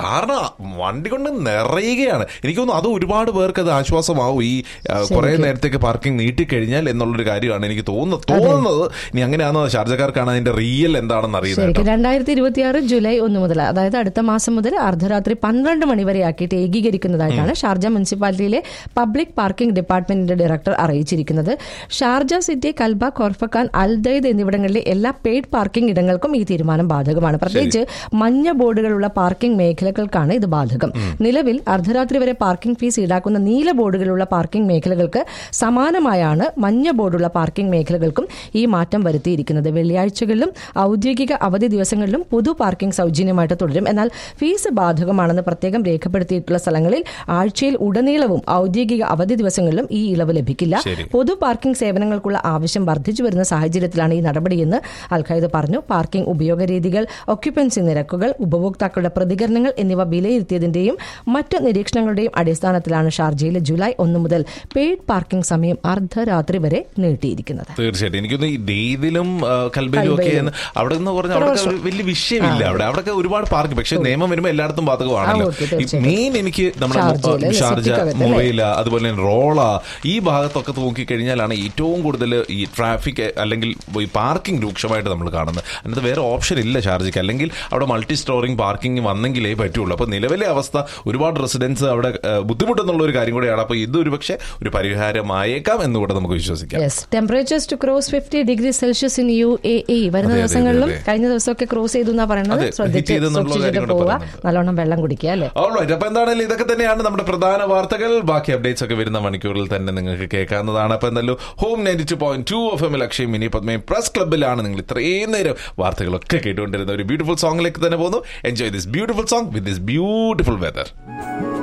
കാരണം വണ്ടി കൊണ്ട് നിറയുകയാണ് എനിക്ക് തോന്നുന്നു അത് ഒരുപാട് പേർക്ക് അത് ആശ്വാസമാവും ഈ ആ, കുറെ നേരത്തേക്ക് പാർക്കിംഗ് നീട്ടിക്കഴിഞ്ഞാൽ എന്നുള്ളൊരു കാര്യമാണ് എനിക്ക് തോന്നുന്നത് തോന്നുന്നത് ഇനി അങ്ങനെയാണോ ഷാർജക്കാർക്കാണ് അതിന്റെ റിയൽ എന്താണെന്ന് അറിയുന്നത് ശരിക്കും രണ്ടായിരത്തി ഇരുപത്തിയാറ് ജൂലൈ ഒന്ന് മുതൽ അതായത് അടുത്ത മാസം മുതൽ അർദ്ധരാത്രി പന്ത്രണ്ട് മണി വരെ ആക്കിയിട്ട് ഏകീകരിക്കുന്നതായിട്ടാണ് ഷാർജ മുനിസിപ്പാലിറ്റിയിലെ പബ്ലിക് പാർക്കിംഗ് ഡിപ്പാർട്ട്മെന്റിന്റെ ഡയറക്ടർ അറിയിച്ചിരിക്കുന്നത് Sharjah city Kalba Khorfakkan Al Dhaid എന്നിവിടങ്ങളിലെ എല്ലാ പെയ്ഡ് പാർക്കിംഗ് ഇടങ്ങൾക്കും ഈ തീരുമാനം ബാധകമാണ് പ്രത്യേകിച്ച് മഞ്ഞ ബോർഡുകളുള്ള പാർക്കിംഗ് മേഖലകൾക്കാണ് ഇത് ബാധകം നിലവിൽ അർദ്ധരാത്രി വരെ പാർക്കിംഗ് ഫീസ് ഈടാക്കുന്ന നീല ബോർഡുകളുള്ള പാർക്കിംഗ് മേഖലകൾക്ക് സമാനമായാണ് മഞ്ഞ ബോർഡുള്ള പാർക്കിംഗ് മേഖലകൾക്കും ഈ മാറ്റം വരുത്തിയിരിക്കുന്നത് വെള്ളിയാഴ്ചകളിലും ഔദ്യോഗിക അവധി ദിവസങ്ങളിലും പൊതു പാർക്കിംഗ് സൗജന്യമായിട്ട് തുടരും എന്നാൽ ഫീസ് ബാധകമാണെന്ന് പ്രത്യേകം രേഖപ്പെടുത്തിയിട്ടുള്ള സ്ഥലങ്ങളിൽ ആഴ്ചയിൽ ഉടനീളവും ഔദ്യോഗിക അവധി ദിവസങ്ങളിലും ഈ ഇളവ് ലഭിക്കില്ല ശരി. പൊതു പാർക്കിംഗ് സേവനങ്ങൾക്കുള്ള ആവശ്യം വർദ്ധിച്ചു വരുന്ന സാഹചര്യത്തിലാണ് ഈ നടപടിയെന്ന് അൽഖൈദ് പറഞ്ഞു പാർക്കിംഗ് ഉപയോഗ രീതികൾ ഒക്യുപ്പൻസി നിരക്കുകൾ ഉപഭോക്താക്കളുടെ പ്രതികരണങ്ങൾ എന്നിവ വിലയിരുത്തിയതിന്റെയും മറ്റ് നിരീക്ഷണങ്ങളുടെയും അടിസ്ഥാനത്തിലാണ് ഷാർജയിൽ ജൂലൈ ഒന്ന് മുതൽ പെയ്ഡ് പാർക്കിംഗ് സമയം അർദ്ധരാത്രി വരെ നീട്ടിയിരിക്കുന്നത് തീർച്ചയായിട്ടും എനിക്കൊന്ന് ഈ ഡെയ്തിലും കൽബയിലും ഒക്കെ കൽബയിലും. അവിടെ എന്ന് പറഞ്ഞാൽ അവിടെ ഒരു വലിയ വിഷയമില്ല അവിടെ അവിടെ ഒരുപാട് പാർക്ക് പക്ഷെ നിയമം വരുമ്പോൾ എല്ലായിടത്തും ബാധകമാണല്ലോ ആ, ഓക്കേ, തീർച്ചയായും. മെയിൻ എനിക്ക് നമ്മുടെ ഷാർജയില് അല്ലേ? ഷാർജ സിറ്റിക്കകത്ത് അല്ലേ? മൊബൈല അതുപോലെ തന്നെ റോള ഈ ഭാഗത്തൊക്കെ നോക്കിക്കഴിഞ്ഞാലാണ് ഏറ്റവും കൂടുതൽ ഈ ട്രാഫിക് അല്ലെങ്കിൽ ഈ പാർക്കിംഗ് രൂക്ഷമായിട്ട് നമ്മൾ കാണുന്നത് അതിനകത്ത് വേറെ ഓപ്ഷൻ ഇല്ല ഷാർജയ്ക്ക് അല്ലെങ്കിൽ അവിടെ മൾട്ടി സ്റ്റോറിംഗ് പാർക്കിംഗ് വന്നെങ്കിലേ പറ്റുള്ളൂ അപ്പൊ നിലവിലെ അവസ്ഥ ഒരുപാട് റെസിഡൻസ് അവിടെ ഏഹ്, ബുദ്ധിമുട്ടെന്നുള്ള ഒരു കാര്യം കൂടെയാണ് അപ്പൊ ഇത് ഒരു പക്ഷേ ഒരു പരിഹാരമായേക്കാം എന്ന് കൂടെ നമുക്ക് വിശ്വസിക്കാം yes temperatures to cross fifty degree Celsius in U A E വരുന്ന അതെ, അതെ, ദിവസങ്ങളിലും അതെ. കഴിഞ്ഞ ദിവസമൊക്കെ ക്രോസ് ചെയ്തു എന്നാ പറയുന്നത് അതെ, hit ശ്രദ്ധിച്ച് ചെയ്തെന്നുള്ള സൂക്ഷിച്ചിട്ട് കാര്യം കൂടെ പോവുക പറയുന്നുണ്ട്. നല്ലോണം വെള്ളം കുടിക്കുക അല്ലേ ഓൾറൈറ്റ് അപ്പൊ എന്താണെങ്കിലും ഇതൊക്കെ തന്നെയാണ് നമ്മുടെ പ്രധാന വാർത്തകൾ ബാക്കി അപ്ഡേറ്റ്സ് ഒക്കെ വരുന്ന മണിക്കൂറിൽ തന്നെ നിങ്ങൾക്ക് കേൾക്കാവുന്നതാണ് അപ്പൊ എന്തായാലും home ninety two point two F M ലക്ഷ്യം മിനി പത്മയും പ്രസ് ക്ലബിലാണ് നിങ്ങൾ ഇത്രയും നേരം വാർത്തകളൊക്കെ കേട്ടുകൊണ്ടിരുന്ന ഒരു ബ്യൂട്ടിഫുൾ സോങ്ങിലേക്ക് തന്നെ പോകുന്നു enjoy this beautiful song with this beautiful whether